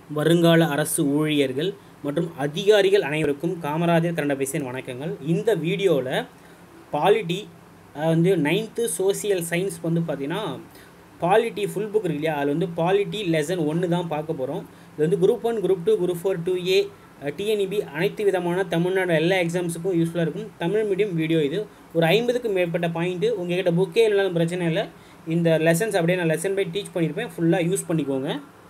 வருங்கால அரசு ஊழியர்கள் மற்றும் அதிகாரிகள் அனைவருக்கும் காமராஜர் கரண்டபேசியன் வணக்கங்கள் இந்த வீடியோவில் பாலிட்டி வந்து நைன்த்து சோசியல் சயின்ஸ் வந்து பார்த்தீங்கன்னா பாலிட்டி ஃபுல் புக் இருக்கு இல்லையா அதில் வந்து பாலிட்டி லெசன் ஒன்று தான் பார்க்க போகிறோம் இது வந்து group one group two group four two A TNEB அனைத்து விதமான தமிழ்நாடு எல்லா எக்ஸாம்ஸுக்கும் யூஸ்ஃபுல்லாக இருக்கும் தமிழ் மீடியம் வீடியோ இது ஒரு ஐம்பதுக்கும் மேற்பட்ட பாயிண்ட்டு உங்ககிட்ட புக்கே இல்லைனாலும் பிரச்சனை இல்லை இந்த லெசன்ஸ் அப்படியே நான் லெசன் பை டீச் பண்ணியிருப்பேன் ஃபுல்லாக யூஸ் பண்ணிக்கோங்க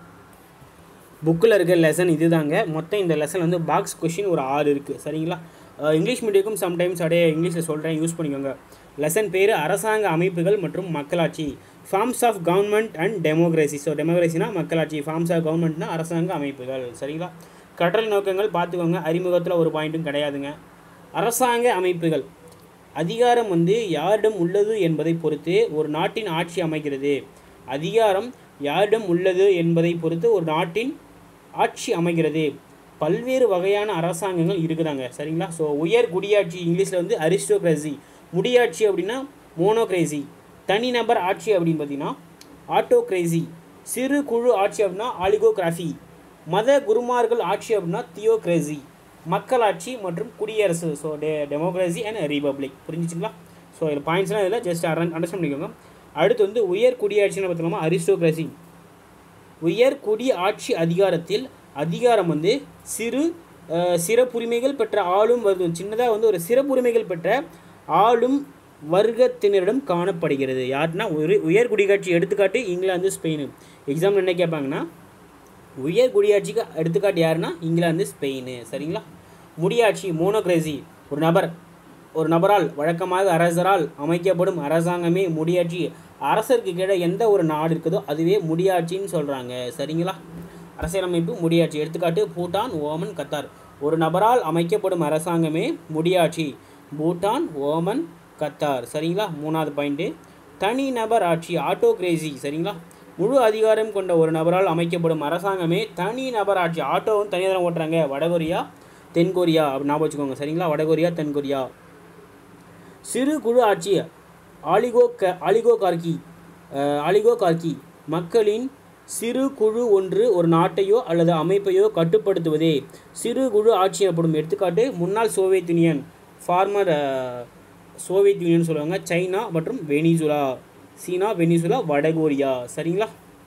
புக்கில் இருக்க லெசன் இதுதாங்க மொத்தம் இந்த லெசன் வந்து பாக்ஸ் கொஷின் ஒரு ஆறு இருக்குது சரிங்களா அஹ் இங்கிலீஷ் மீடியக்கும் சம்டைம்ஸ் அப்படியே இங்கிலீஷில் சொல்கிறேன் யூஸ் பண்ணிக்கோங்க லெசன் பேர் அரசாங்க அமைப்புகள் மற்றும் மக்களாட்சி forms of government and democracy so டெமோக்ரஸினா மக்களாட்சி ஃபார்ம்ஸ் ஆஃப் கவர்மெண்ட்னா அரசாங்க அமைப்புகள் சரிங்களா கற்றல் நோக்கங்கள் பார்த்துக்கோங்க அறிமுகத்தில் ஒரு பாயிண்ட்டும் கிடையாதுங்க அரசாங்க அமைப்புகள் அதிகாரம் வந்து யாரிடம் உள்ளது என்பதை பொறுத்து ஒரு நாட்டின் ஆட்சி அமைகிறது அதிகாரம் யாரிடம் உள்ளது என்பதை பொறுத்து ஒரு நாட்டின் ஆட்சி அமைகிறது பல்வேறு வகையான அரசாங்கங்கள் இருக்குதாங்க சரிங்களா ஸோ உயர் குடியாட்சி இங்கிலீஷில் வந்து அரிஸ்டோக்ரஸி முடியாட்சி அப்படின்னா மோனோக்ரேசி தனிநபர் ஆட்சி அப்படின்னு பார்த்தீங்கன்னா ஆட்டோக்ரேசி சிறு குழு ஆட்சி அப்படின்னா ஆலிகோகிராஃபி மத குருமார்கள் ஆட்சி அப்படின்னா தியோக்ரேசி மக்களாட்சி மற்றும் குடியரசு ஸோ டெ டெமோக்ரஸி அண்ட் ரிபப்ளிக் புரிஞ்சுச்சுங்களா ஸோ இதில் பாயிண்ட்ஸ்லாம் இதில் ஜஸ்ட் அண்டர்ஸ்டாண்ட் பண்ணிக்கோங்க அடுத்து வந்து உயர் குடியாட்சின்னு பார்த்தோம்னா அரிஸ்டோக்ரஸி உயர் குடி ஆட்சி அதிகாரத்தில் அதிகாரம் வந்து சிறு அஹ், சிறப்புரிமைகள் பெற்ற ஆளும் வர்க்க சின்னதாக வந்து ஒரு சிறப்புரிமைகள் பெற்ற ஆளும் வர்க்கத்தினரிடம் காணப்படுகிறது யாருன்னா ஒரு உயர் குடியாட்சி எடுத்துக்காட்டு இங்கிலாந்து ஸ்பெயின் எக்ஸாம் என்ன கேட்பாங்கன்னா உயர் குடியாட்சிக்கு எடுத்துக்காட்டு யாருன்னா இங்கிலாந்து ஸ்பெயின் சரிங்களா முடியாட்சி மோனோக்ரேசி ஒரு நபர் ஒரு நபரால் வழக்கமாக அரசரால் அமைக்கப்படும் அரசாங்கமே முடியாட்சி அரசருக்கு கீழே எந்த ஒரு நாடு இருக்குதோ அதுவே முடியாட்சின்னு சொல்கிறாங்க சரிங்களா அரசியலமைப்பு முடியாட்சி எடுத்துக்காட்டு பூட்டான் ஓமன் கத்தார் ஒரு நபரால் அமைக்கப்படும் அரசாங்கமே முடியாட்சி பூட்டான் ஓமன் கத்தார் சரிங்களா மூணாவது பாயிண்ட்டு தனி நபர் ஆட்சி ஆட்டோக்ரேசி சரிங்களா முழு அதிகாரம் கொண்ட ஒரு நபரால் அமைக்கப்படும் அரசாங்கமே தனி நபர் ஆட்சி ஆட்டோவும் தனியாக தான் ஓட்டுறாங்க வடகொரியா தென்கொரியா அப்படி ஞாபகம் வச்சுக்கோங்க சரிங்களா வடகொரியா தென்கொரியா சிறு குழு ஆட்சி ஆலிகோ க ஆலிகோ கார்கி ஆலிகோ கார்கி மக்களின் சிறு குழு ஒன்று ஒரு நாட்டையோ அல்லது அமைப்பையோ கட்டுப்படுத்துவதே சிறு குழு ஆட்சி எனப்படும் எடுத்துக்காட்டு முன்னாள் Soviet Union former Soviet Union சொல்லுவாங்க சைனா மற்றும் வெனிசுலா சீனா வெனிசுலா வடகொரியா சரிங்களா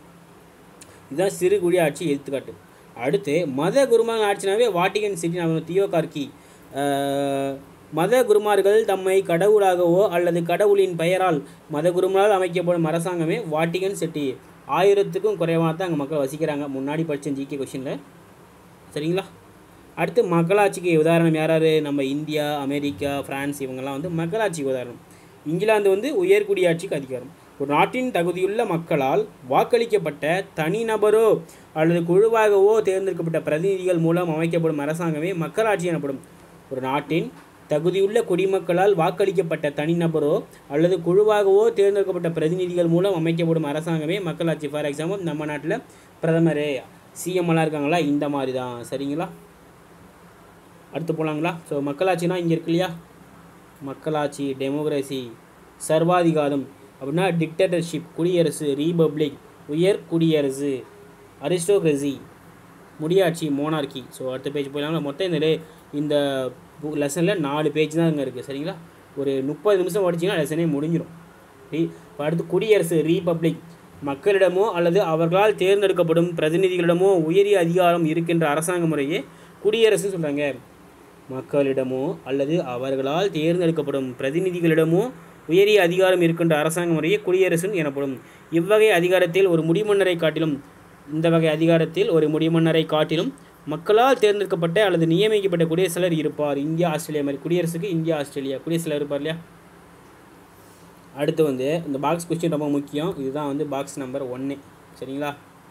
இதுதான் சிறு குழி ஆட்சி எடுத்துக்காட்டு அடுத்து மத குருமார்கள் ஆட்சினாவே வாட்டிகன் சிட்டி நம்ம தியோ கார்கி அஹ், மத குருமார்கள் தம்மை கடவுளாகவோ அல்லது கடவுளின் பெயரால் மத குருமாரால் அமைக்கப்படும் அரசாங்கமே வாட்டிகன் சிட்டி ஆயிரத்துக்கும் குறைவாக தான் அங்கே மக்கள் வசிக்கிறாங்க முன்னாடி படித்த ஜிகே கொஷினில் சரிங்களா அடுத்து மக்களாட்சிக்கு உதாரணம் யார் யார் நம்ம இந்தியா அமெரிக்கா பிரான்ஸ் இவங்கெல்லாம் வந்து மக்களாட்சிக்கு உதாரணம் இங்கிலாந்து வந்து உயர்குடியாட்சிக்கு அதிகாரம் ஒரு நாட்டின் தகுதியுள்ள மக்களால் வாக்களிக்கப்பட்ட தனிநபரோ அல்லது குழுவாகவோ தேர்ந்தெடுக்கப்பட்ட பிரதிநிதிகள் மூலம் அமைக்கப்படும் அரசாங்கமே மக்களாட்சி எனப்படும் ஒரு நாட்டின் தகுதியுள்ள குடிமக்களால் வாக்களிக்கப்பட்ட தனிநபரோ அல்லது குழுவாகவோ தேர்ந்தெடுக்கப்பட்ட பிரதிநிதிகள் மூலம் அமைக்கப்படும் அரசாங்கமே மக்களாட்சி ஃபார் எக்ஸாம்பிள் நம்ம நாட்டில் பிரதமர் சிஎம் எல்லாம் இருக்காங்களா இந்த மாதிரி தான் சரிங்களா அடுத்து போகலாங்களா ஸோ மக்களாட்சினா இங்கே இருக்கு இல்லையா மக்களாட்சி டெமோக்ரஸி சர்வாதிகாரம் அப்படின்னா டிக்டேட்டர்ஷிப் குடியரசு ரீபப்ளிக் உயர் குடியரசு அரிஸ்டோக்ரஸி முடியாட்சி மோனார்கி ஸோ அடுத்த பேஜ் போயிடலாங்களா மொத்தம் இந்த டே- இந்த லெசனில் நாலு பேஜ் தான் இங்கே இருக்குது சரிங்களா ஒரு முப்பது நிமிஷம் படிச்சிங்கன்னா லெசனே முடிஞ்சிடும் ரீ இப்போ அடுத்து குடியரசு ரீபப்ளிக் மக்களிடமோ அல்லது அவர்களால் தேர்ந்தெடுக்கப்படும் பிரதிநிதிகளிடமோ உயரிய அதிகாரம் இருக்கின்ற அரசாங்க முறையே குடியரசுன்னு சொல்கிறாங்க மக்களிடமோ அல்லது அவர்களால் தேர்ந்தெடுக்கப்படும் பிரதிநிதிகளிடமோ உயரிய அதிகாரம் இருக்கின்ற அரசாங்க முறையே குடியரசுன்னு எனப்படும் இவ்வகை அதிகாரத்தில் ஒரு முடிமன்னரை காட்டிலும் இந்த வகை அதிகாரத்தில் ஒரு முடிமன்னரை காட்டிலும் மக்களால் தேர்ந்தெடுக்கப்பட்ட அல்லது நியமிக்கப்பட்ட குடியரசுலர் இருப்பார் இந்தியா ஆஸ்திரேலியா மாதிரி குடியரசுக்கு இந்தியா ஆஸ்திரேலியா குடியரசுல இருப்பார் இல்லையா அடுத்து வந்து இந்த பாக்ஸ் கொஸ்டின் ரொம்ப முக்கியம் இதுதான் வந்து பாக்ஸ் நம்பர் ஒன்று சரிங்களா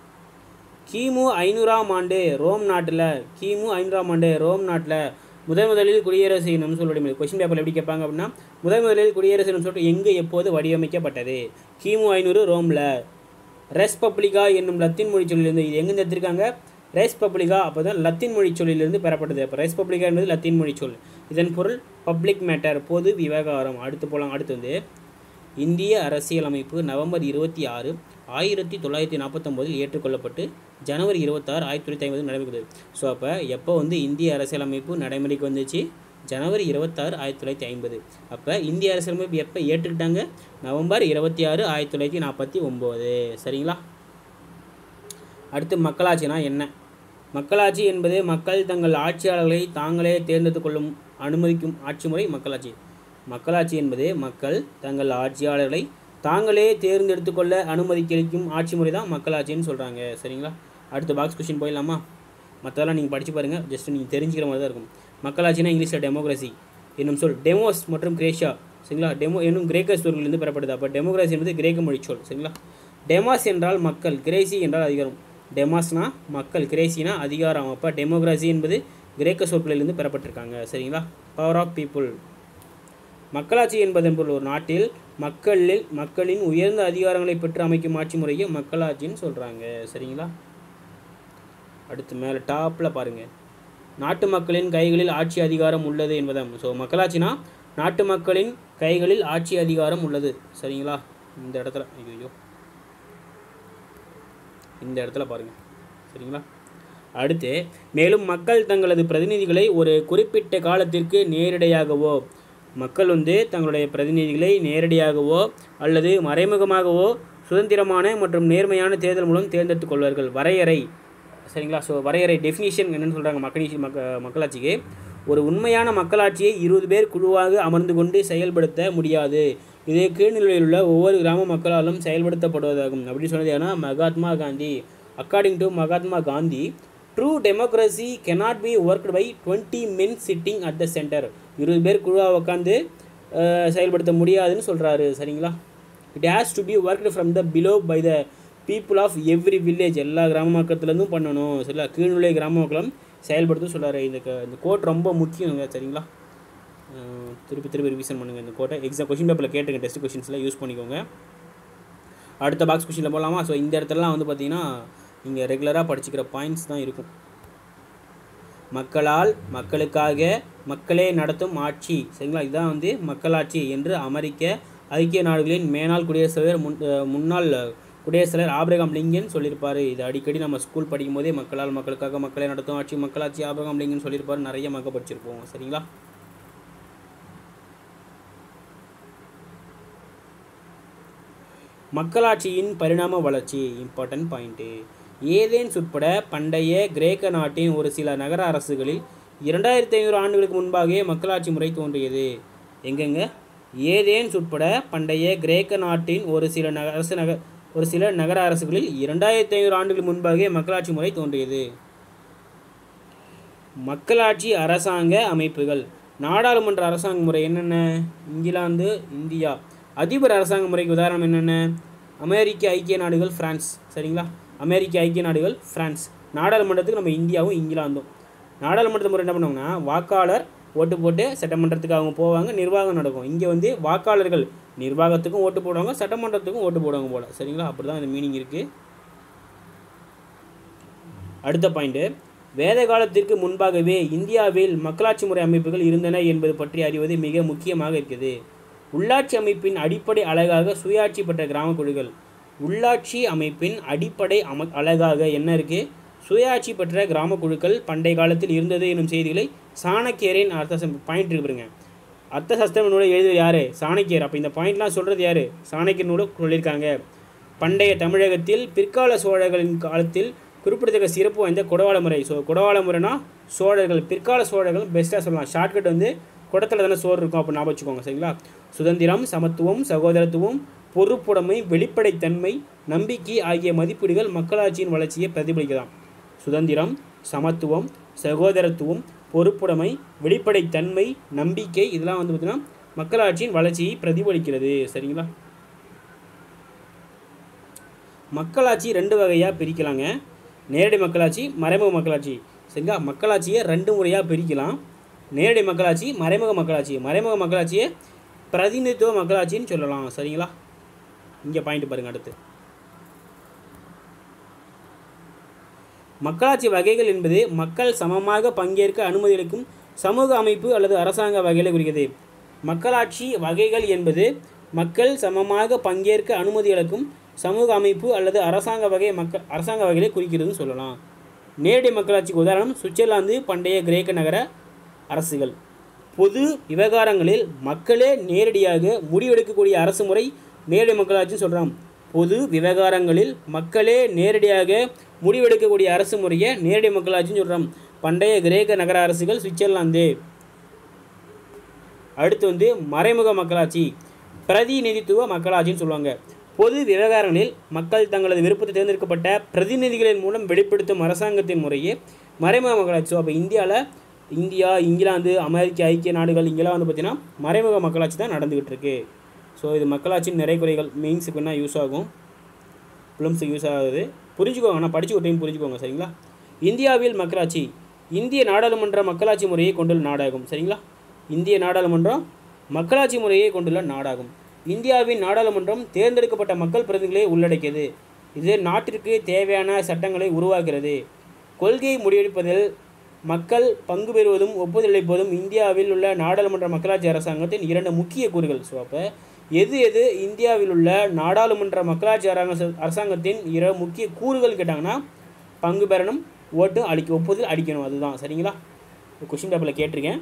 கிமு ஐநூறாம் ஆண்டு ரோம் நாட்டில் கிமு ஐநூறாம் ஆண்டு ரோம் நாட்டில் முதன் முதலில் குடியரசு என்னும் சொல்லுடைய கொஸ்டின் பேப்பரில் எப்படி கேட்பாங்க அப்படின்னா முதன் முதலில் குடியரசு என்னும் சொல்லிட்டு எங்கே எப்போது வடிவமைக்கப்பட்டது கிமு ஐநூறு ரோமில் ரெஸ் பப்ளிகா என்னும் லத்தீன் மொழி சொல்லிலிருந்து இது எங்கேருந்து எடுத்திருக்காங்க ரெஸ் பப்ளிகா அப்போ தான் லத்தீன் மொழி சொல்லிலிருந்து பெறப்பட்டது அப்போ ரெஸ் பப்ளிகா என்பது லத்தீன் மொழி சொல் இதன் பொருள் பப்ளிக் மேட்டர் பொது விவகாரம் அடுத்து போகலாம் அடுத்து வந்து இந்திய அரசியலமைப்பு நவம்பர் இருபத்தி ஆறு ஆயிரத்தி தொள்ளாயிரத்தி நாற்பத்தொம்போதில் ஏற்றுக்கொள்ளப்பட்டு ஜனவரி இருபத்தாறு ஆயிரத்தி தொள்ளாயிரத்தி ஐம்பது நடைபெறுது ஸோ அப்போ எப்போ வந்து இந்திய அரசியலமைப்பு நடைமுறைக்கு வந்துச்சு ஜனவரி இருபத்தாறு ஆயிரத்தி தொள்ளாயிரத்தி ஐம்பது அப்போ இந்திய அரசியலமைப்பு எப்போ ஏற்றுக்கிட்டாங்க நவம்பர் இருபத்தி ஆறு ஆயிரத்தி தொள்ளாயிரத்தி நாற்பத்தி ஒம்பது சரிங்களா அடுத்து மக்களாட்சினா என்ன மக்களாட்சி என்பது மக்கள் தங்கள் ஆட்சியாளர்களை தாங்களே தேர்ந்தெடுத்து கொள்ளும் அனுமதிக்கும் ஆட்சி முறை மக்களாட்சி மக்களாட்சி என்பது மக்கள் தங்கள் ஆட்சியாளர்களை தாங்களே தேர்ந்தெடுத்து கொள்ள அனுமதிக்களிக்கும் ஆட்சி முறை தான் மக்களாட்சின்னு சொல்கிறாங்க சரிங்களா அடுத்த பாக்ஸ் கொஸ்டின் போயிடலாமா மற்றதெல்லாம் நீங்கள் படித்து பாருங்கள் ஜஸ்ட் நீங்கள் தெரிஞ்சுக்கிற மாதிரி தான் இருக்கும் மக்களாட்சினா இங்கிலீஷில் டெமோக்ரஸி என்னும் சொல் டெமோஸ் மற்றும் கிரேஷியா சரிங்களா டெமோ என்னும் கிரேக்க சொற்களிலிருந்து பெறப்படுது அப்போ டெமோக்ரஸி என்பது கிரேக்க மொழி சொல் சரிங்களா டெமாஸ் என்றால் மக்கள் கிரேசி என்றால் அதிகாரம் டெமாஸ்னா மக்கள் கிரேசினா அதிகாரம் அப்போ டெமோக்ரஸி என்பது கிரேக்க சொற்களிலிருந்து பெறப்பட்டிருக்காங்க சரிங்களா பவர் ஆஃப் பீப்புள் மக்களாட்சி என்பதன் பொருள் ஒரு நாட்டில் மக்களில் மக்களின் உயர்ந்த அதிகாரங்களை பெற்று அமைக்கும் ஆட்சி முறையை மக்களாட்சின்னு சொல்கிறாங்க சரிங்களா அடுத்து மேலே டாப்பில் பாருங்கள் நாட்டு மக்களின் கைகளில் ஆட்சி அதிகாரம் உள்ளது என்பதாம் ஸோ மக்களாட்சினா நாட்டு மக்களின் கைகளில் ஆட்சி அதிகாரம் உள்ளது சரிங்களா இந்த இடத்துல ஐயோ இந்த இடத்துல பாருங்கள் சரிங்களா அடுத்து மேலும் மக்கள் தங்களது பிரதிநிதிகளை ஒரு குறிப்பிட்ட காலத்திற்கு நேரடியாகவோ மக்கள் வந்து தங்களுடைய பிரதிநிதிகளை நேரடியாகவோ அல்லது மறைமுகமாகவோ சுதந்திரமான மற்றும் நேர்மையான தேர்தல் மூலம் தேர்ந்தெடுத்துக் கொள்வார்கள் வரையறை சரிங்களா ஸோ வரையறை டெஃபினிஷன் என்னென்னு சொல்கிறாங்க மக்களாட்சி மக்க மக்களாட்சிக்கு ஒரு உண்மையான மக்களாட்சியை இருபது பேர் குழுவாக அமர்ந்து கொண்டு செயல்படுத்த முடியாது இது கீழ்நிலையில் உள்ள ஒவ்வொரு கிராம மக்களாலும் செயல்படுத்தப்படுவதாகும் அப்படின்னு சொன்னது ஏன்னா Mahatma Gandhi according to Mahatma Gandhi true democracy cannot be worked by twenty men sitting at the centre இருபது பேர் குழுவாக உட்காந்து செயல்படுத்த முடியாதுன்னு சொல்கிறாரு சரிங்களா it has to be worked from the below by the people of every village எல்லா கிராம மக்கள்லேருந்தும் பண்ணணும் சரிங்களா கீழ்நிலை கிராம மக்களும் செயல்படுத்த சொல்கிறாரு இந்த க- இந்த கோட் ரொம்ப முக்கியங்க சரிங்களா அஹ் திருப்பி திருப்பி ரிவிஷன் பண்ணுங்கள் இந்த கோட்டை எக்ஸாம் கொஷின் பேப்பரில் கேட்டுங்க டெஸ்ட் கொஷின்ஸில் யூஸ் பண்ணிக்கோங்க அடுத்த பாக்ஸ் கொஷினில் போகலாமா ஸோ இந்த இடத்துலலாம் வந்து பார்த்தீங்கன்னா நீங்கள் ரெகுலராக படிச்சுக்கிற பாயிண்ட்ஸ் தான் இருக்கும் மக்களால் மக்களுக்காக மக்களே நடத்தும் ஆட்சி சரிங்களா இதுதான் வந்து மக்களாட்சி என்று அமெரிக்க ஐக்கிய நாடுகளின் மேனாள் குடியரசுத் தலைவர் முன் அஹ் முன்னாள் குடியரசுத் தலைவர் ஆபிரகாம் லிங்கன் சொல்லியிருப்பாரு இது அடிக்கடி நம்ம ஸ்கூல் படிக்கும் போதே மக்களால் மக்களுக்காக மக்களே நடத்தும் ஆட்சி மக்களாட்சி ஆபிரகாம் லிங்கன் சொல்லியிருப்பாரு நிறைய மக்க படிச்சிருப்போம் சரிங்களா மக்களாட்சியின் பரிணாம வளர்ச்சி இம்பார்ட்டன்ட் பாயிண்ட்டு ஏதேன்ஸ் உட்பட பண்டைய கிரேக்க நாட்டின் ஒரு சில நகர அரசுகளில் இரண்டாயிரத்தி ஐநூறு ஆண்டுகளுக்கு முன்பாகவே மக்களாட்சி முறை தோன்றியது எங்கெங்க ஏதேன்ஸ் உட்பட பண்டைய கிரேக்க நாட்டின் ஒரு சில நக அரசு நக ஒரு சில நகர அரசுகளில் இரண்டாயிரத்தி ஐநூறு ஆண்டுகள் முன்பாகவே மக்களாட்சி முறை தோன்றியது மக்களாட்சி அரசாங்க அமைப்புகள் நாடாளுமன்ற அரசாங்க முறை என்னென்ன இங்கிலாந்து இந்தியா அதிபர் அரசாங்க முறைக்கு உதாரணம் என்னென்ன அமெரிக்க ஐக்கிய நாடுகள் பிரான்ஸ் சரிங்களா அமெரிக்க ஐக்கிய நாடுகள் பிரான்ஸ் நாடாளுமன்றத்துக்கு நம்ம இந்தியாவும் இங்கிலாந்தும் நாடாளுமன்ற முறை என்ன பண்ணுவாங்கன்னா வாக்காளர் ஓட்டு போட்டு சட்டமன்றத்துக்கு அவங்க போவாங்க நிர்வாகம் நடக்கும் இங்கே வந்து வாக்காளர்கள் நிர்வாகத்துக்கும் ஓட்டு போடுவாங்க சட்டமன்றத்துக்கும் ஓட்டு போடுவாங்க போல சரிங்களா அப்படி தான் இந்த மீனிங் இருக்குது அடுத்த பாயிண்ட்டு வேத காலத்திற்கு முன்பாகவே இந்தியாவில் மக்களாட்சி முறை அமைப்புகள் இருந்தன என்பது பற்றி அறிவது மிக முக்கியமாக இருக்குது உள்ளாட்சி அமைப்பின் அடிப்படை அழகாக சுயாட்சி பெற்ற கிராம குழுக்கள் உள்ளாட்சி அமைப்பின் அடிப்படை அம அழகாக என்ன இருக்குது சுயாட்சி பெற்ற கிராம குழுக்கள் பண்டைய காலத்தில் இருந்தது எனும் செய்திகளை சாணக்கியரின் அர்த்த பாயிண்ட் இருக்கு பாருங்க அர்த்த சஸ்திரம் நூலை எழுதுவது யார் சாணக்கியர் அப்போ இந்த பாயிண்ட்லாம் சொல்கிறது யார் சாணக்கியர் நூலை சொல்லியிருக்காங்க பண்டைய தமிழகத்தில் பிற்கால சோழர்களின் காலத்தில் குறிப்பிடத்தக்க சிறப்பு வாய்ந்த குடவாள முறை ஸோ குடவாள முறைனா சோழர்கள் பிற்கால சோழர்கள் பெஸ்ட்டாக சொல்லலாம் ஷார்ட்கட் வந்து குடத்தில் தானே சோறு இருக்கும் அப்போ ஞாபகம் வச்சுக்கோங்க சரிங்களா சுதந்திரம் சமத்துவம் சகோதரத்துவம் பொறுப்புடைமை வெளிப்படைத்தன்மை நம்பிக்கை ஆகிய மதிப்பீடுகள் மக்களாட்சியின் வளர்ச்சியை பிரதிபலிக்கலாம் சுதந்திரம் சமத்துவம் சகோதரத்துவம் பொறுப்புடைமை வெளிப்படைத்தன்மை நம்பிக்கை இதெல்லாம் வந்து பார்த்திங்கன்னா மக்களாட்சியின் வளர்ச்சியை பிரதிபலிக்கிறது சரிங்களா மக்களாட்சி ரெண்டு வகையாக பிரிக்கலாங்க நேரடி மக்களாட்சி மறைமுக மக்களாட்சி சரிங்களா மக்களாட்சியை ரெண்டு முறையாக பிரிக்கலாம் நேரடி மக்களாட்சி மறைமுக மக்களாட்சி மறைமுக மக்களாட்சியை பிரதிநிதித்துவ மக்களாட்சின்னு சொல்லலாம் சரிங்களா இங்கே பாயிண்ட் பாருங்க அடுத்து மக்களாட்சி வகைகள் என்பது மக்கள் சமமாக பங்கேற்க அனுமதியளிக்கும் சமூக அமைப்பு அல்லது அரசாங்க வகைகளை குறிக்கிறது மக்களாட்சி வகைகள் என்பது மக்கள் சமமாக பங்கேற்க அனுமதி அளிக்கும் சமூக அமைப்பு அல்லது அரசாங்க வகை மக்கள் அரசாங்க வகைகளை குறிக்கிறதுன்னு சொல்லலாம் நேரடி மக்களாட்சிக்கு உதாரணம் சுவிட்சர்லாந்து பண்டைய கிரேக்க நகர அரசுகள் பொது விவகாரங்களில் மக்களே நேரடியாக முடிவெடுக்கக்கூடிய அரசு முறை நேரடி மக்களாட்சின்னு சொல்கிறோம் பொது விவகாரங்களில் மக்களே நேரடியாக முடிவெடுக்கக்கூடிய அரசு முறையை நேரடி மக்களாட்சின்னு சொல்கிறோம் பண்டைய கிரேக்க நகர அரசுகள் சுவிட்சர்லாந்து அடுத்து வந்து மறைமுக மக்களாட்சி பிரதிநிதித்துவ மக்களாட்சின்னு சொல்லுவாங்க பொது விவகாரங்களில் மக்கள் தங்களது விருப்பத்தை தேர்ந்தெடுக்கப்பட்ட பிரதிநிதிகளின் மூலம் வெளிப்படுத்தும் அரசாங்கத்தின் முறையே மறைமுக மக்களாட்சி ஸோ அப்போ இந்தியாவில் இந்தியா இங்கிலாந்து அமெரிக்க ஐக்கிய நாடுகள் இங்கெல்லாம் வந்து பார்த்திங்கன்னா மறைமுக மக்களாட்சி தான் நடந்துக்கிட்டு இருக்கு ஸோ இது மக்களாட்சியின் நிறை குறைகள் மெயின்ஸுக்கு வேணால் யூஸ் ஆகும் ஃபிலிம்ஸுக்கு யூஸ் ஆகுது புரிஞ்சுக்கோங்க நான் படிச்சு ஒரு டைம் புரிஞ்சுக்கோங்க சரிங்களா இந்தியாவில் மக்களாட்சி இந்திய நாடாளுமன்ற மக்களாட்சி முறையை கொண்டுள்ள நாடாகும் சரிங்களா இந்திய நாடாளுமன்றம் மக்களாட்சி முறையை கொண்டுள்ள நாடாகும் இந்தியாவின் நாடாளுமன்றம் தேர்ந்தெடுக்கப்பட்ட மக்கள் பிரதிநிதிகளை உள்ளடக்கியது இது நாட்டிற்கு தேவையான சட்டங்களை உருவாக்குகிறது கொள்கை முடிவெடுப்பதில் மக்கள் பங்கு பெறுவதும் ஒப்புதல் அளிப்பதும் இந்தியாவில் உள்ள நாடாளுமன்ற மக்களாட்சி அரசாங்கத்தின் இரண்டு முக்கிய கூறுகள் ஸோ அப்போ எது எது இந்தியாவில் உள்ள நாடாளுமன்ற மக்களாட்சி அரங்க அரசாங்கத்தின் இரு முக்கிய கூறுகள் கேட்டாங்கன்னா பங்கு பெறணும் ஓட்டு அளிக்க ஒப்புதல் அளிக்கணும் அதுதான் சரிங்களா கொஷின் பேப்பரில் கேட்டிருக்கேன்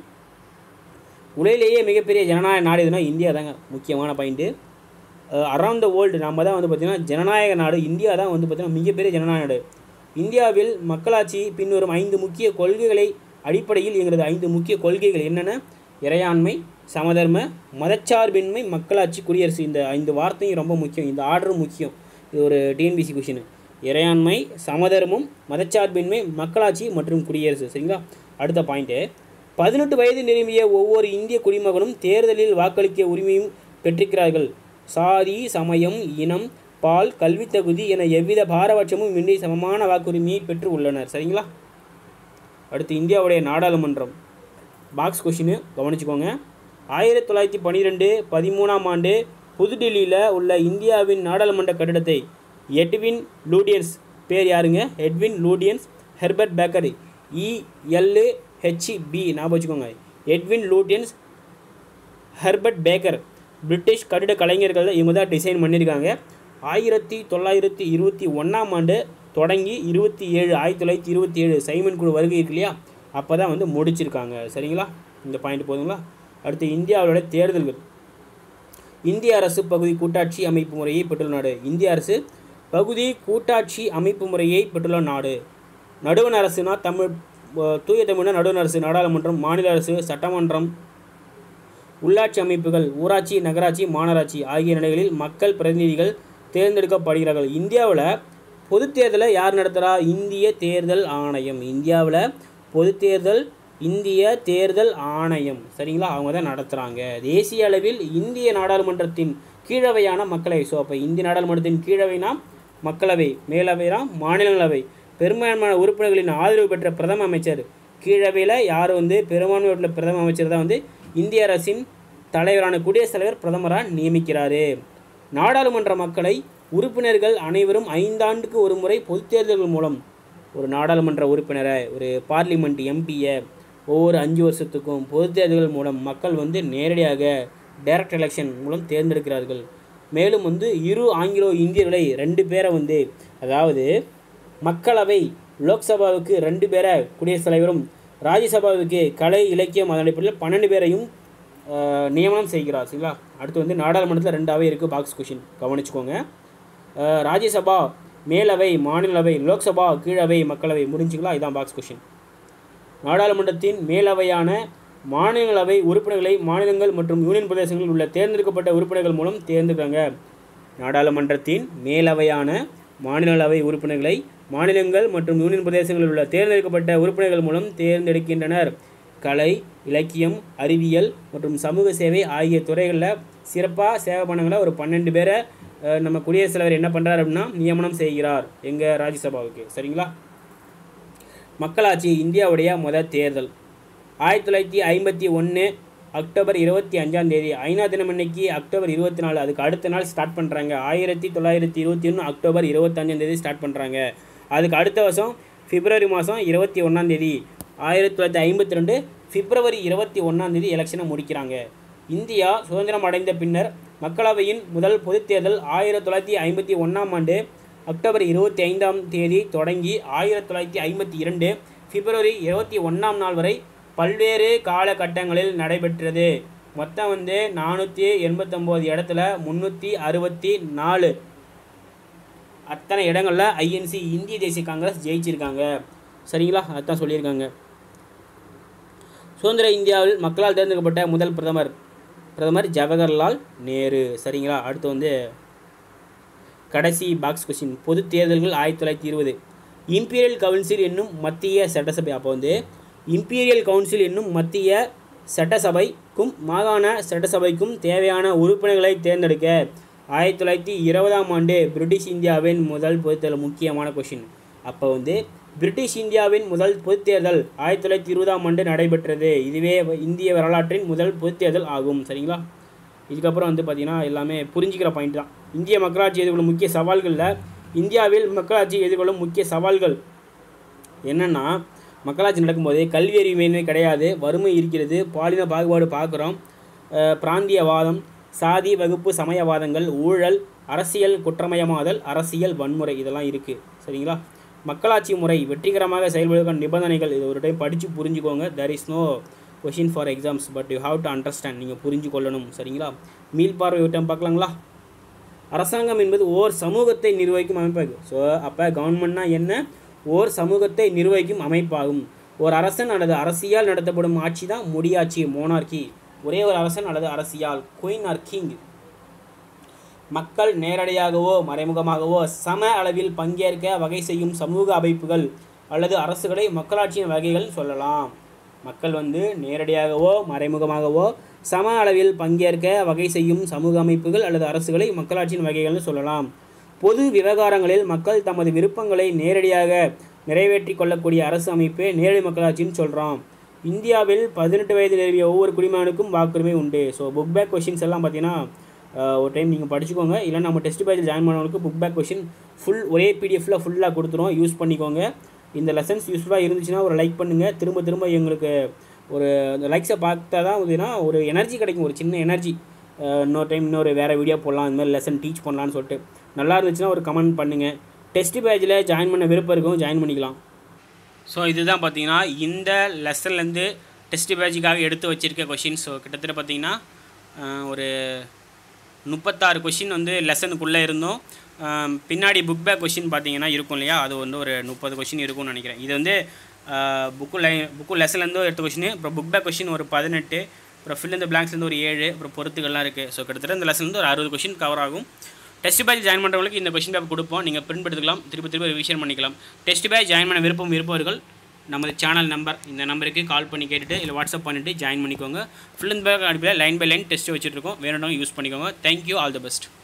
உலகிலேயே மிகப்பெரிய ஜனநாயக நாடு எதுனா இந்தியா தாங்க முக்கியமான பாயிண்ட்டு அரவுண்ட் த வேர்ல்டு நம்ம தான் வந்து பார்த்திங்கன்னா ஜனநாயக நாடு இந்தியா தான் வந்து பார்த்திங்கன்னா மிகப்பெரிய ஜனநாயக நாடு இந்தியாவில் மக்களாட்சி பின்வரும் ஐந்து முக்கிய கொள்கைகளை அடிப்படையில் எங்களது ஐந்து முக்கிய கொள்கைகள் என்னென்ன இறையாண்மை சமதர்ம மதச்சார்பின்மை மக்களாட்சி குடியரசு இந்த ஐந்து வார்த்தையும் ரொம்ப முக்கியம் இந்த ஆர்டரும் முக்கியம் இது ஒரு டிஎன்பிசி கொஷின் இறையாண்மை சமதர்மம் மதச்சார்பின்மை மக்களாட்சி மற்றும் குடியரசு சரிங்களா அடுத்த பாயிண்ட்டு பதினெட்டு வயது நிரம்பிய ஒவ்வொரு இந்திய குடிமகனும் தேர்தலில் வாக்களிக்க உரிமையும் பெற்றிருக்கிறார்கள் சாதி சமயம் இனம் பால் கல்வித் தகுதி என எவ்வித பாரபட்சமும் இன்றி சமமான வாக்குரிமையை பெற்று உள்ளனர் சரிங்களா அடுத்து இந்தியாவுடைய நாடாளுமன்றம் பாக்ஸ் கொஷினு கவனிச்சுக்கோங்க ஆயிரத்தி தொள்ளாயிரத்தி பன்னிரெண்டு பதிமூணாம் ஆண்டு புதுடில்லியில் உள்ள இந்தியாவின் நாடாளுமன்ற கட்டிடத்தை எட்வின் லூடியன்ஸ் பேர் யாருங்க Edwin Lutyens Herbert Baker ELA HB ஞாபகம் வச்சுக்கோங்க Edwin Lutyens Herbert Baker British கட்டிட கலைஞர்கள் இவங்க தான் டிசைன் பண்ணியிருக்காங்க ஆயிரத்தி தொள்ளாயிரத்தி இருபத்தி ஒன்றாம் ஆண்டு தொடங்கி இருபத்தி ஏழு ஆயிரத்தி தொள்ளாயிரத்தி இருபத்தி ஏழு சைமன் குழு வருகை இருக்கு இல்லையா அப்போ தான் வந்து முடிச்சிருக்காங்க சரிங்களா இந்த பாயிண்ட் போதுங்களா அடுத்து இந்தியாவோட தேர்தல்கள் இந்திய அரசு பகுதி கூட்டாட்சி அமைப்பு முறையை பெற்றுள்ள நாடு இந்திய அரசு பகுதி கூட்டாட்சி அமைப்பு முறையை பெற்றுள்ள நாடு நடுவண் அரசுனா தமிழ் அஹ், தூய தமிழ்னா நடுவண் அரசு நாடாளுமன்றம் மாநில அரசு சட்டமன்றம் உள்ளாட்சி அமைப்புகள் ஊராட்சி நகராட்சி மாநகராட்சி ஆகிய நிலைகளில் மக்கள் பிரதிநிதிகள் தேர்ந்தெடுக்கப்படுகிறார்கள் இந்தியாவில் பொதுத் தேர்தலை யார் நடத்துகிறா இந்திய தேர்தல் ஆணையம் இந்தியாவில் பொதுத் தேர்தல் இந்திய தேர்தல் ஆணையம் சரிங்களா அவங்க தான் நடத்துகிறாங்க தேசிய அளவில் இந்திய நாடாளுமன்றத்தின் கீழவையான மக்களவை ஸோ அப்போ இந்திய நாடாளுமன்றத்தின் கீழவைனா மக்களவை மேலவைனா மாநிலங்களவை பெரும்பான்மையான உறுப்பினர்களின் ஆதரவு பெற்ற பிரதம அமைச்சர் கீழவையில் யார் வந்து பெரும்பான்மை உள்ள பிரதம அமைச்சர் தான் வந்து இந்திய அரசின் தலைவரான குடியரசுத் தலைவர் பிரதமராக நியமிக்கிறாரு நாடாளுமன்ற மக்களை உறுப்பினர்கள் அனைவரும் ஐந்தாண்டுக்கு ஒரு முறை பொதுத் தேர்தல்கள் மூலம் ஒரு நாடாளுமன்ற உறுப்பினரை ஒரு பார்லிமெண்ட் எம்பியை ஒவ்வொரு அஞ்சு வருஷத்துக்கும் பொதுத் தேர்தல்கள் மூலம் மக்கள் வந்து நேரடியாக டைரக்ட் எலெக்ஷன் மூலம் தேர்ந்தெடுக்கிறார்கள் மேலும் வந்து இரு ஆங்கிலோ இந்தியர்களை ரெண்டு பேரை வந்து அதாவது மக்களவை லோக்சபாவுக்கு ரெண்டு பேரை குடியரசுத் தலைவரும் ராஜ்யசபாவுக்கு கலை இலக்கியம் அதன் அடிப்படையில் பன்னெண்டு பேரையும் ஆஹ், நியமனம் செய்கிறார் சரிங்களா அடுத்து வந்து நாடாளுமன்றத்தில் ரெண்டு அவை இருக்குது பாக்ஸ் கொஷின் கவனிச்சுக்கோங்க ஆஹ், ராஜ்யசபா மேலவை மாநிலவை லோக்சபா கீழவை மக்களவை முடிஞ்சுங்களா இதான் பாக்ஸ் கொஷின் நாடாளுமன்றத்தின் மேலவையான மாநிலங்களவை உறுப்பினர்களை மாநிலங்கள் மற்றும் யூனியன் பிரதேசங்களில் உள்ள தேர்ந்தெடுக்கப்பட்ட உறுப்பினர்கள் மூலம் தேர்ந்தெடுக்கிறாங்க நாடாளுமன்றத்தின் மேலவையான மாநிலங்களவை உறுப்பினர்களை மாநிலங்கள் மற்றும் யூனியன் பிரதேசங்களில் உள்ள தேர்ந்தெடுக்கப்பட்ட உறுப்பினர்கள் மூலம் தேர்ந்தெடுக்கின்றனர் கலை இலக்கியம் அறிவியல் மற்றும் சமூக சேவை ஆகிய துறைகளில் சிறப்பாக சேவை பண்ணவங்கள ஒரு பன்னெண்டு பேரை அஹ், நம்ம குடியரசுத் தலைவர் என்ன பண்ணுறாரு அப்படின்னா நியமனம் செய்கிறார் எங்கள் ராஜ்யசபாவுக்கு சரிங்களா மக்களாட்சி இந்தியாவுடைய முதல் தேர்தல் ஆயிரத்தி தொள்ளாயிரத்தி ஐம்பத்தி ஒன்று அக்டோபர் இருபத்தி அஞ்சாம் தேதி ஐநா தினம் அன்னைக்கு அக்டோபர் இருபத்தி நாலு அதுக்கு அடுத்த நாள் ஸ்டார்ட் பண்ணுறாங்க ஆயிரத்தி தொள்ளாயிரத்தி இருபத்தி ஒன்று அக்டோபர் இருபத்தஞ்சாம் தேதி ஸ்டார்ட் பண்ணுறாங்க அதுக்கு அடுத்த வருஷம் பிப்ரவரி மாதம் இருபத்தி ஒன்றாம் தேதி ஆயிரத்தி தொள்ளாயிரத்தி ஐம்பத்தி ரெண்டு பிப்ரவரி இருபத்தி ஒன்றாம் தேதி எலெக்ஷனை முடிக்கிறாங்க இந்தியா சுதந்திரம் அடைந்த பின்னர் மக்களவையின் முதல் பொதுத் தேர்தல் ஆயிரத்தி தொள்ளாயிரத்தி ஐம்பத்தி ஒன்றாம் ஆண்டு அக்டோபர் இருபத்தி ஐந்தாம் தேதி தொடங்கி ஆயிரத்தி தொள்ளாயிரத்தி ஐம்பத்தி இரண்டு பிப்ரவரி இருபத்தி ஒன்றாம் நாள் வரை பல்வேறு காலகட்டங்களில் நடைபெற்றது மொத்தம் வந்து நானூற்றி எண்பத்தொம்போது இடத்துல முந்நூற்றி அறுபத்தி நாலு அத்தனை இடங்களில் ஐஎன்சி இந்திய தேசிய காங்கிரஸ் ஜெயிச்சிருக்காங்க சரிங்களா அதான் சொல்லியிருக்காங்க சுதந்திர இந்தியாவில் மக்களால் தேர்ந்தெடுக்கப்பட்ட முதல் பிரதமர் பிரதமர் ஜவஹர்லால் நேரு சரிங்களா அடுத்து வந்து கடைசி பாக்ஸ் கொஸ்டின் பொது தேர்தல்கள் ஆயிரத்தி தொள்ளாயிரத்தி இருபது இம்பீரியல் கவுன்சில் என்னும் மத்திய சட்டசபை அப்போ வந்து இம்பீரியல் கவுன்சில் என்னும் மத்திய சட்டசபைக்கும் மாகாண சட்டசபைக்கும் தேவையான உறுப்பினர்களை தேர்ந்தெடுக்க ஆயிரத்தி தொள்ளாயிரத்தி இருபதாம் ஆண்டு பிரிட்டிஷ் இந்தியாவின் முதல் பொதுத்தேர்தல் முக்கியமான கொஷின் அப்போ வந்து பிரிட்டிஷ் இந்தியாவின் முதல் பொதுத்தேர்தல் ஆயிரத்தி தொள்ளாயிரத்தி இருபதாம் ஆண்டு நடைபெற்றது இதுவே இந்திய வரலாற்றின் முதல் பொதுத்தேர்தல் ஆகும் சரிங்களா இதுக்கப்புறம் வந்து பார்த்திங்கன்னா எல்லாமே புரிஞ்சிக்கிற பாயிண்ட் தான் இந்திய மக்களாட்சி எதிர்கொள்ளும் முக்கிய சவால்களில் இந்தியாவில் மக்களாட்சி எதிர்கொள்ளும் முக்கிய சவால்கள் என்னென்னா மக்களாட்சி நடக்கும்போது கல்வி அறிவு மேன்மை கிடையாது வறுமை இருக்கிறது பாலின பாகுபாடு பார்க்குறோம் பிராந்தியவாதம் சாதி வகுப்பு சமயவாதங்கள் ஊழல் அரசியல் குற்றமயமாதல் அரசியல் வன்முறை இதெல்லாம் இருக்குது சரிங்களா மக்களாட்சி முறை வெற்றிகரமாக செயல்படுவதற்கான நிபந்தனைகள் இது ஒரு டைம் படித்து புரிஞ்சுக்கோங்க there is no question for exams but you have to understand நீங்கள் புரிஞ்சு கொள்ளணும் சரிங்களா மீள் பார்வை விட்டம் பார்க்கலாங்களா அரசாங்கம் என்பது ஓர் சமூகத்தை நிர்வகிக்கும் அமைப்பாகும் ஸோ அப்போ கவர்மெண்ட்னா என்ன ஓர் சமூகத்தை நிர்வகிக்கும் அமைப்பாகும் ஒரு அரசன் அல்லது அரசியால் நடத்தப்படும் ஆட்சி தான் முடியாட்சி மோனார்கி ஒரே ஒரு அரசன் அல்லது அரசியால் குயின் ஆர் கிங் மக்கள் நேரடியாகவோ மறைமுகமாகவோ சம அளவில் பங்கேற்க வகை செய்யும் சமூக அமைப்புகள் அல்லது அரசுகளை மக்களாட்சியின் வகைகள் சொல்லலாம் மக்கள் வந்து நேரடியாகவோ மறைமுகமாகவோ சம அளவில் பங்கேற்க வகை செய்யும் சமூக அமைப்புகள் அல்லது அரசுகளை மக்களாட்சியின் வகைகள்னு சொல்லலாம் பொது விவகாரங்களில் மக்கள் தமது விருப்பங்களை நேரடியாக நிறைவேற்றி கொள்ளக்கூடிய அரசு அமைப்பே நேரடி மக்களாட்சின்னு சொல்கிறோம் இந்தியாவில் பதினெட்டு வயது நிரம்பிய ஒவ்வொரு குடிமகனுக்கும் வாக்குரிமை உண்டு ஸோ புக் பேக் கொஷின்ஸ் எல்லாம் பார்த்தீங்கன்னா ஒரு டைம் நீங்கள் படிச்சுக்கோங்க இல்லை நம்ம டெஸ்ட் பேஜில் ஜாயின் பண்ணவங்களுக்கு புக் பேக் கொஷின் ஃபுல் ஒரே பிடிஎஃபில் ஃபுல்லாக கொடுத்துருவோம் யூஸ் பண்ணிக்கோங்க இந்த லெசன்ஸ் யூஸ்ஃபுல்லாக இருந்துச்சுன்னா ஒரு லைக் பண்ணுங்கள் திரும்ப திரும்ப எங்களுக்கு ஒரு அந்த லைக்ஸை பார்த்தா தான் பார்த்தீங்கன்னா ஒரு எனர்ஜி கிடைக்கும் ஒரு சின்ன எனர்ஜி இன்னொரு டைம் இன்னொரு வேறு வீடியோ போடலாம் இந்த மாதிரி லெசன் டீச் பண்ணலான்னு சொல்லிட்டு நல்லா இருந்துச்சுன்னா ஒரு கமெண்ட் பண்ணுங்கள் டெஸ்ட் பேஜில் ஜாயின் பண்ண விருப்பம் இருக்கும் ஜாயின் பண்ணிக்கலாம் ஸோ இதுதான் பார்த்தீங்கன்னா இந்த லெசன்லேருந்து டெஸ்ட் பேஜுக்காக எடுத்து வச்சுருக்க கொஷின் ஸோ கிட்டத்தட்ட பார்த்தீங்கன்னா ஒரு முப்பத்தாறு கொஷின் வந்து லெசனுக்குள்ளே இருந்தோம் பின்னாடி புக் பேக் கொஷின் பார்த்தீங்கன்னா இருக்கும் இல்லையா அது வந்து ஒரு முப்பது கொஷின் இருக்கும்னு நினைக்கிறேன் இது வந்து புக்கு லை புக்கு லெசன்லேருந்து எடுத்த கொஷின் அப்புறம் புக் பேக் கொஷின் ஒரு பதினெட்டு அப்புறம் ஃபில் இந்த பிளாங்க்ஸ்லேருந்து ஒரு ஏழு அப்புறம் பொறுத்துக்கள்லாம் இருக்குது ஸோ கிட்டத்தட்ட இந்த லெசன்லேருந்து ஒரு அறுபது கொஷின் கவர் ஆகும் டெஸ்ட் பேட்ச் ஜாயின் பண்ணுறவங்களுக்கு இந்த கொஷின் பேப்பர் கொடுப்போம் நீங்கள் பிரிண்ட் எடுத்துக்கலாம் திருப்பி திருப்பி ரிவிஷன் பண்ணிக்கலாம் டெஸ்ட் பேட்ச் ஜாயின் பண்ண விருப்பம் விருப்பவர்கள் நமது சேனல் நம்பர் இந்த நம்பருக்கு கால் பண்ணி கேட்டுட்டு இல்லை வாட்ஸ்அப் பண்ணிவிட்டு ஜாயின் பண்ணிக்கோங்க ஃபுல் அண்ட் பேக் அடிப்படையில் லைன் பை லைன் டெஸ்ட் வச்சுட்ருக்கோம் வேணும்னா யூஸ் பண்ணிக்கோங்க தேங்க்யூ ஆல் த பெஸ்ட்